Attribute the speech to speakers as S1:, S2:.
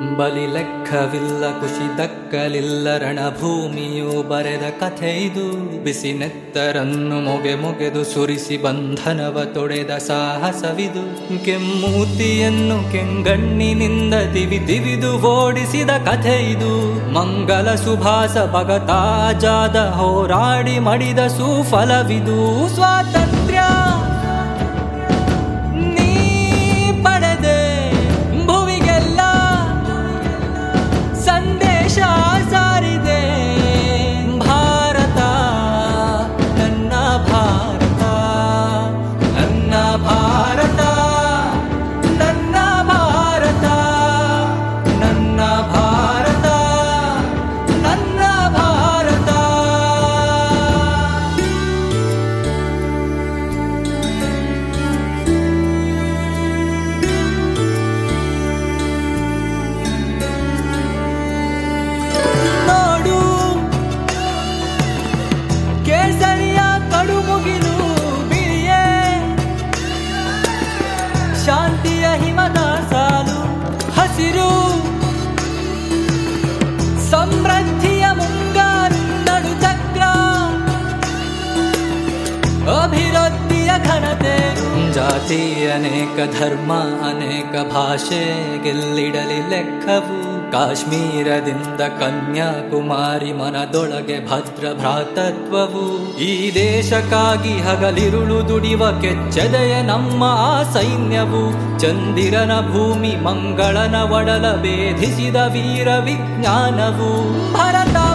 S1: ಬಲಿ ಲೆಕ್ಕವಿಲ್ಲ ಖುಷಿ ದಕ್ಕಲಿಲ್ಲ ರಣಭೂಮಿಯು ಬರೆದ ಕಥೆ ಇದು ಬಿಸಿ ನೆತ್ತರನ್ನು ಮೊಗೆ ಮೊಗೆದು ಸುರಿಸಿ ಬಂಧನವ ತೊಡೆದ ಸಾಹಸವಿದು ಕೆಮ್ಮೂತಿಯನ್ನು ಕೆಂಗಣ್ಣಿನಿಂದ ತಿವಿ ತಿವಿದು ಓಡಿಸಿದ ಕಥೆ ಇದು ಮಂಗಲ ಸುಭಾಸ ಭಗತಾಜಾದ ಹೋರಾಡಿ ಮಡಿದ ಸುಫಲವಿದು ಸ್ವಾತಂತ್ರ್ಯ ನೀ ಪಡೆದೆ ಭುವಿಗೆಲ್ಲ ಸಂದೇಶ ಸಾರಿದೆ ಭಾರತ ನನ್ನ ಭಾರತ ನನ್ನ ಭಾರತ ನನ್ನ ಭಾರತ ನನ್ನ ಭಾರತ ನನ್ನ ಭಾರತ ನೋಡು ಕೇಸರಿಯ ಕಡುಮುಗಿಲು ಬಿಳಿಯೇ ಶಾಂತಿಯ ಹಿಮದ ಸಾಲು ಹಸಿರು ಸಮೃದ್ಧಿಯ ಮುಂಗಾರು ನಡು ಚಕ್ರ ಅಭಿವೃದ್ಧಿಯ ಘನತೆ ಜಾತಿ ಅನೇಕ ಧರ್ಮ ಅನೇಕ ಭಾಷೆ ಗೆಲ್ಲಿಡಲಿ ಲೆಕ್ಕವು ಕಾಶ್ಮೀರದಿಂದ ಕನ್ಯಾಕುಮಾರಿ ಮನದೊಳಗೆ ಭದ್ರ ಭ್ರಾತತ್ವವು ಈ ದೇಶಕ್ಕಾಗಿ ಹಗಲಿರುಳು ದುಡಿವ ಕೆಚ್ಚದೆಯ ನಮ್ಮ ಆ ಸೈನ್ಯವು ಚಂದಿರನ ಭೂಮಿ ಮಂಗಳನ ಒಡಲ ಭೇದಿಸಿದ ವೀರ ವಿಜ್ಞಾನವು ಭರತ